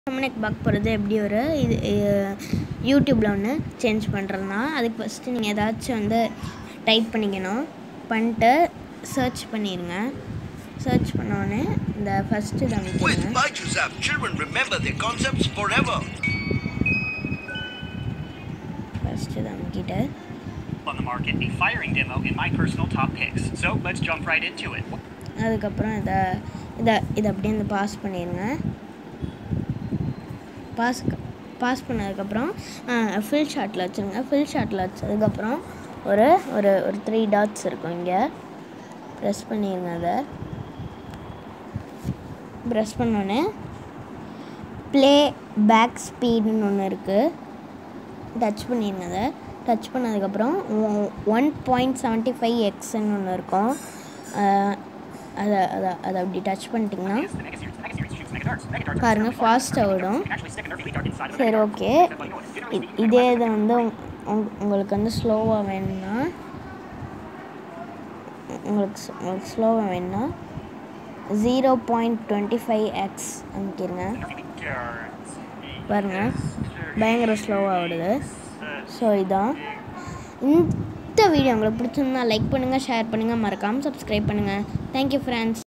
எனக்கு பார்க்க போகிறது எப்படி ஒரு இது யூடியூப்பில் ஒன்று சேஞ்ச் பண்ணுறதுனா அதுக்கு ஃபஸ்ட்டு நீங்கள் ஏதாச்சும் வந்து டைப் பண்ணிக்கணும் பண்ணிட்டு சர்ச் பண்ணிடுங்க சர்ச் பண்ணோடனே இந்த ஃபஸ்ட்டு இதை With அமைக்கிடுங்க Byju's app, children remember their concepts forever. First இதை அமைக்கிட்டு on the market, a firing demo in my personal top picks. So let's jump right into it. அதுக்கப்புறம் இதை இதை இதை அப்படியே இந்த பாஸ் பண்ணிடுங்க பாஸ் பாஸ் பண்ணதுக்கப்புறம் ஃபில் ஷாட்டில் வச்சுருங்க ஃபில் ஷாட்டில் வச்சதுக்கப்புறம் ஒரு ஒரு ஒரு த்ரீ டாட்ஸ் இருக்கும் இங்கே ப்ரெஸ் பண்ணிடுங்க அதை ப்ரெஸ் பண்ணோன்னே ப்ளே பேக் ஸ்பீடுன்னு ஒன்று இருக்குது டச் பண்ணிடுங்க அதை டச் பண்ணதுக்கப்புறம் ஒன் பாயிண்ட் செவன்ட்டி ஃபைவ் எக்ஸ்ன்னு ஒன்று இருக்கும் அஹ் அதை அதை அதை அப்படி டச் பண்ணிட்டிங்கன்னா Is the Mega Series. The Mega Series shoots Mega Darts. Mega Darts are பாருங்க extremely ஃபாஸ்ட்டாக fast. ஓடும் You can actually stick a Nerf elite dart inside of a சரி Mega Dart. Okay But you know what? Generally speaking, இதே இது வந்து உங்- உங்- உங்களுக்கு வந்து ஸ்லோவாக வேணும்னா உங்களுக்கு ஸ்- உங்களுக்கு ஸ்லோவாக வேணும்னா zero point twenty five X அமைக்கிருங்க Nerf elite darts. பாருங்க பயங்கர ஸ்லோவாக ஓடுது ஸோ இதான் இந்த வீடியோ உங்களுக்கு பிடிச்சிருந்தா லைக் பண்ணுங்கள் ஷேர் பண்ணுங்கள் மறக்காமல் சப்ஸ்கிரைப் பண்ணுங்கள் தேங்க்யூ ஃப்ரெண்ட்ஸ்